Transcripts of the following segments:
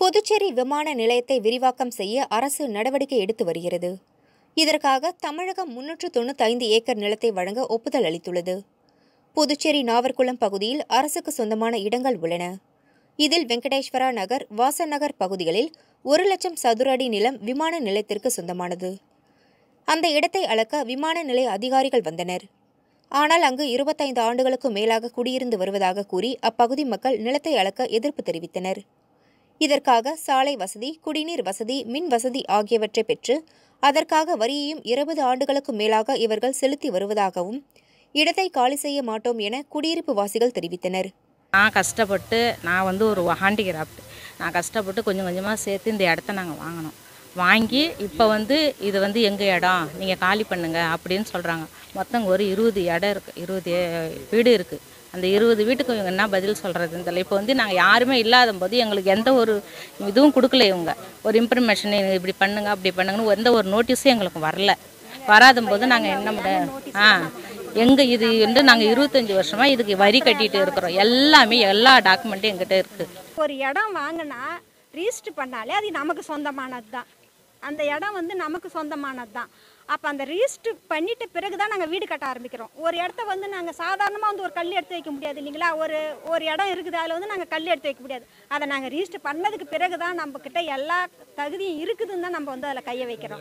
புதுச்சேரி விமான நிலையத்தை விரிவாக்கம் செய்ய அரசு நடவடிக்கை எடுத்து வருகிறது இதற்காக தமிழகம் முன்னூற்று தொண்ணூத்தைந்து ஏக்கர் நிலத்தை வழங்க ஒப்புதல் அளித்துள்ளது புதுச்சேரி நாவர்குளம் பகுதியில் அரசுக்கு சொந்தமான இடங்கள் உள்ளன இதில் வெங்கடேஸ்வரா நகர் வாசன் நகர் பகுதிகளில் ஒரு லட்சம் சதுர அடி நிலம் விமான நிலையத்திற்கு சொந்தமானது அந்த இடத்தை அளக்க விமான நிலைய அதிகாரிகள் வந்தனர் ஆனால் அங்கு இருபத்தைந்து ஆண்டுகளுக்கு மேலாக குடியிருந்து வருவதாக கூறி அப்பகுதி மக்கள் நிலத்தை அளக்க எதிர்ப்பு தெரிவித்தனர் இதற்காக சாலை வசதி குடிநீர் வசதி மின் வசதி ஆகியவற்றை பெற்று அதற்காக வரியையும் இருபது ஆண்டுகளுக்கு மேலாக இவர்கள் செலுத்தி வருவதாகவும் இடத்தை காலி செய்ய மாட்டோம் என குடியிருப்பு வாசிகள் தெரிவித்தனர் நான் கஷ்டப்பட்டு நான் வந்து ஒரு ஹேண்டிகிராஃப்ட் நான் கஷ்டப்பட்டு கொஞ்சம் கொஞ்சமாக சேர்த்து இந்த இடத்த நாங்கள் வாங்கினோம் வாங்கி இப்போ வந்து இது வந்து எங்கள் இடம் நீங்கள் காலி பண்ணுங்க அப்படின்னு சொல்கிறாங்க மொத்தம் ஒரு இருபது இடம் இருக்குது இருபது வீடு இருக்குது அந்த இருபது வீட்டுக்கு இவங்க என்ன பதில் சொல்கிறதுன்னு தெரியல இப்போ வந்து நாங்கள் யாருமே இல்லாத போது எங்களுக்கு எந்த ஒரு இதுவும் கொடுக்கல இவங்க ஒரு இன்ஃபர்மேஷன் இப்படி பண்ணுங்க அப்படி பண்ணுங்கன்னு எந்த ஒரு நோட்டீஸும் எங்களுக்கு வரல வராத போது நாங்கள் என்ன பண்ண ஆ எங்கள் இது வந்து நாங்கள் இருபத்தஞ்சி வருஷமாக இதுக்கு வரி கட்டிட்டு இருக்கிறோம் எல்லாமே எல்லா டாக்குமெண்ட்டும் எங்கிட்ட இருக்குது ஒரு இடம் வாங்கினா ரிஜிஸ்டர் பண்ணாலே அது நமக்கு சொந்தமானது தான் அந்த இடம் வந்து நமக்கு சொந்தமானது தான் அப்போ அந்த ரிஜிஸ்டர் பண்ணிட்ட பிறகு தான் நாங்கள் வீடு கட்ட ஆரம்பிக்கிறோம் ஒரு இடத்த வந்து நாங்கள் சாதாரணமாக வந்து ஒரு கல் எடுத்து வைக்க முடியாது இல்லைங்களா ஒரு ஒரு இடம் இருக்குது அதில் வந்து நாங்கள் கல் எடுத்து வைக்க முடியாது அதை நாங்கள் ரிஜிஸ்டர் பண்ணதுக்கு பிறகு தான் நம்மக்கிட்ட எல்லா தகுதியும் இருக்குதுன்னு தான் நம்ம வந்து அதில் கையை வைக்கிறோம்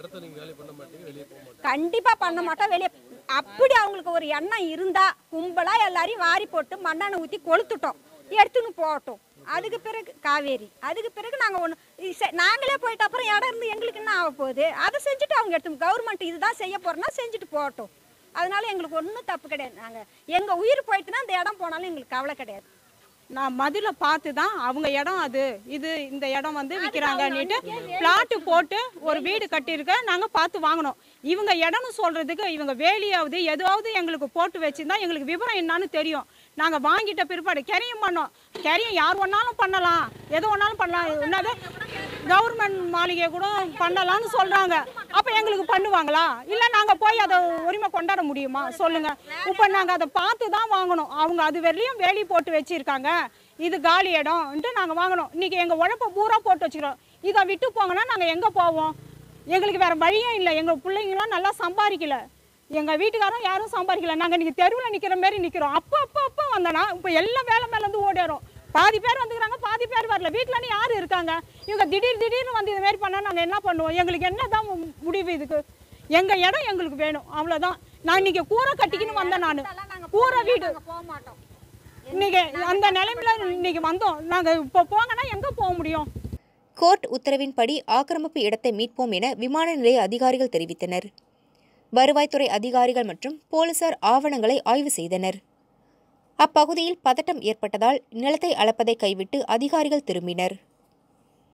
கண்டிப்பாக பண்ண மாட்டோம் வெளியே அப்படி அவங்களுக்கு ஒரு எண்ணம் இருந்தால் கும்பலாக எல்லாரையும் வாரி போட்டு மண்ணெண்ணெய் ஊற்றி கொளுத்துட்டோம் எடுத்துன்னு போகட்டும் அதுக்கு பிறகு காவேரி அதுக்கு பிறகு நாங்கள் ஒன்று நாங்களே போயிட்ட அப்புறம் இடம் இருந்து எங்களுக்கு என்ன ஆக போகுது அதை செஞ்சுட்டு அவங்க எடுத்து கவர்மெண்ட் இதுதான் செய்ய போகிறோன்னா செஞ்சுட்டு போகட்டும் அதனால எங்களுக்கு ஒன்றும் தப்பு கிடையாது நாங்கள் எங்கள் உயிர் போயிட்டுனா அந்த இடம் போனாலும் எங்களுக்கு கவலை கிடையாது நான் மதுல பார்த்து தான் அவங்க இடம் அது இது இந்த இடம் வந்து விற்கிறாங்கன்னுட்டு பிளாட்டு போட்டு ஒரு வீடு கட்டியிருக்க நாங்கள் பார்த்து வாங்கினோம் இவங்க இடம்னு சொல்றதுக்கு இவங்க வேலியாவது எதாவது எங்களுக்கு போட்டு வச்சிருந்தா எங்களுக்கு விவரம் என்னன்னு தெரியும் நாங்கள் வாங்கிட்ட பிற்பாடு கெரியம் பண்ணோம் கெரியம் யார் வேணாலும் பண்ணலாம் எது வேணாலும் பண்ணலாம் என்னது கவர்மெண்ட் மாளிகை கூட பண்ணலாம்னு சொல்றாங்க அப்ப எங்களுக்கு பண்ணுவாங்களா இல்ல நாங்க போய் அதை உரிமை கொண்டாட முடியுமா சொல்லுங்க இப்ப நாங்க அதை பார்த்து தான் வாங்கணும் அவங்க அது வரலையும் வேலி போட்டு வச்சிருக்காங்க இது காலி இடம்ன்ட்டு நாங்க வாங்கணும் இன்னைக்கு எங்க உழைப்ப பூரா போட்டு வச்சுக்கிறோம் இதை விட்டு போங்கன்னா நாங்க எங்க போவோம் எங்களுக்கு வேற வழியும் இல்லை எங்க பிள்ளைங்களாம் நல்லா சம்பாதிக்கல எங்க வீட்டுக்காரரும் யாரும் சம்பாதிக்கல நாங்க இன்னைக்கு தெருவில் நிக்கிற மாதிரி நிக்கிறோம் அப்போ அப்போ அப்போ வந்தனா இப்போ எல்லாம் வேலை மேல இருந்து ஓடிறோம் பாதி பேர் வந்துக்கிறாங்க பாதி பேர் வரல வீட்டில் யார் இருக்காங்க இவங்க திடீர் திடீர்னு வந்து இது மாதிரி பண்ணா நாங்கள் என்ன பண்ணுவோம் எங்களுக்கு என்ன தான் மு- முடிவு இதுக்கு எங்க இடம் எங்களுக்கு வேணும் அவ்வளோதான் நான் இன்னைக்கு கூரை கட்டிக்கின்னு வந்தேன் நான் கூரை வீடு போக மாட்டோம் இன்னைக்கு அந்த நிலைமையில இன்னைக்கு வந்தோம் நாங்கள் இப்போ போங்கன்னா எங்கே போக முடியும் கோர்ட் உத்தரவின்படி ஆக்கிரமிப்பு இடத்தை மீட்போம் என விமான நிலைய அதிகாரிகள் தெரிவித்தனர் வருவாய்த்துறை அதிகாரிகள் மற்றும் போலீசார் ஆவணங்களை ஆய்வு செய்தனர் அப்பகுதியில் பதட்டம் ஏற்பட்டதால் நிலத்தை அளப்பதை கைவிட்டு அதிகாரிகள் திரும்பினர்